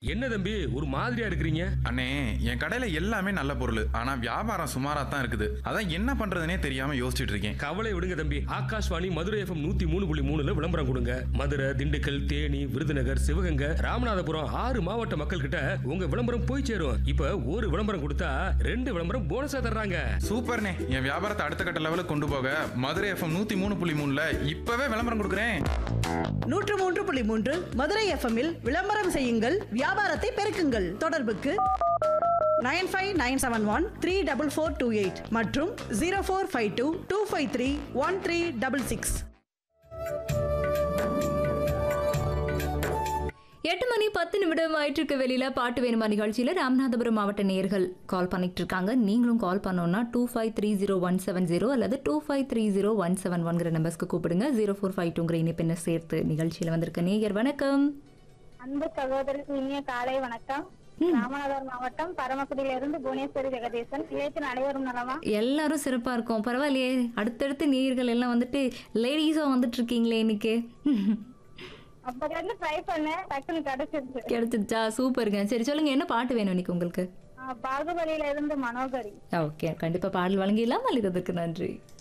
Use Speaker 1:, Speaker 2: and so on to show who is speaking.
Speaker 1: என்ன தம்பி ஒரு மாதிரியா இருக்கிறீங்க
Speaker 2: அண்ணே என் கடையில எல்லாமே நல்ல பொருள் ஆனா வியாபாரம் சுமாரா தான் இருக்குது அதான் என்ன பண்றதுனே தெரியாம யோசிச்சுட்டு இருக்கேன்
Speaker 1: கவலை விடுங்க தம்பி ஆகாஷ்வாணி மதுரை எஃப்எம் நூத்தி மூணு புள்ளி மூணுல விளம்பரம் கொடுங்க மதுரை திண்டுக்கல் தேனி விருதுநகர் சிவகங்கை ராமநாதபுரம் ஆறு மாவட்ட மக்கள் கிட்ட உங்க விளம்பரம் போய் சேரும் இப்ப ஒரு விளம்பரம் கொடுத்தா ரெண்டு விளம்பரம் போனஸா தர்றாங்க
Speaker 2: சூப்பர்ண்ணே என் வியாபாரத்தை அடுத்த கட்ட லெவலுக்கு கொண்டு போக மதுரை எஃப்எம் நூத்தி மூணு புள்ளி மூணுல இப்பவே விளம்பரம் கொடுக்குறேன்
Speaker 3: நூற்று மூன்று புள்ளி மூன்று மதுரை எஃப்எம்மில் விளம்பரம் செய்யுங்கள் வியாபாரத்தை பெருக்குங்கள் தொடர்புக்கு nine five nine seven one three double four two eight மற்றும் zero four five two two five three one three double six
Speaker 4: எட்டு மணி பத்து நிமிடம் ஆயிட்டிருக்க வெளியில பாட்டு வேணுமா நிகழ்ச்சியில ராமநாதபுரம் மாவட்ட நேயர்கள் கால் பண்ணிட்டு இருக்காங்க நீங்களும் கால் பண்ணோம்னா two five three zero one seven zero அல்லது two five three zero one seven ஒன்கிற நம்பர்ஸ்க்கு கூப்பிடுங்க ஜீரோ ஃபோர் ஃபைவ் டூங்கிற இணைப்பெண்ணை சேர்த்து நிகழ்ச்சியில வந்திருக்க நேயர் வணக்கம்
Speaker 5: அன்பு சகோதரருக்கு இனிய காலை வணக்கம் ராமநாதபுரம் மாவட்டம் பரமக்குடியிலிருந்து புவனேஸ்வரி ஜெகதீசன் இளையத்தின் அனைவரும் நலமா
Speaker 4: எல்லாரும் சிறப்பா இருக்கும் பரவாயில்லையே அடுத்தடுத்து நேயர்கள் எல்லாம் வந்துட்டு லேடிஸா வந்துட்டு இருக்கீங்களே இன்னைக்கு
Speaker 5: அப்ப இருந்து ட்ரை பண்ணேன் டக்குன்னு கிடைச்சிருச்சு
Speaker 4: கிடைச்சிருச்சா சூப்பருங்க சரி சொல்லுங்க என்ன பாட்டு வேணும் இன்னைக்கு உங்களுக்கு
Speaker 5: ஆஹ் பாகுபலியில இருந்து மனோகரி
Speaker 4: ஓகே கண்டிப்பா பாடல் வழங்கிடலாம் அல்லது நன்றி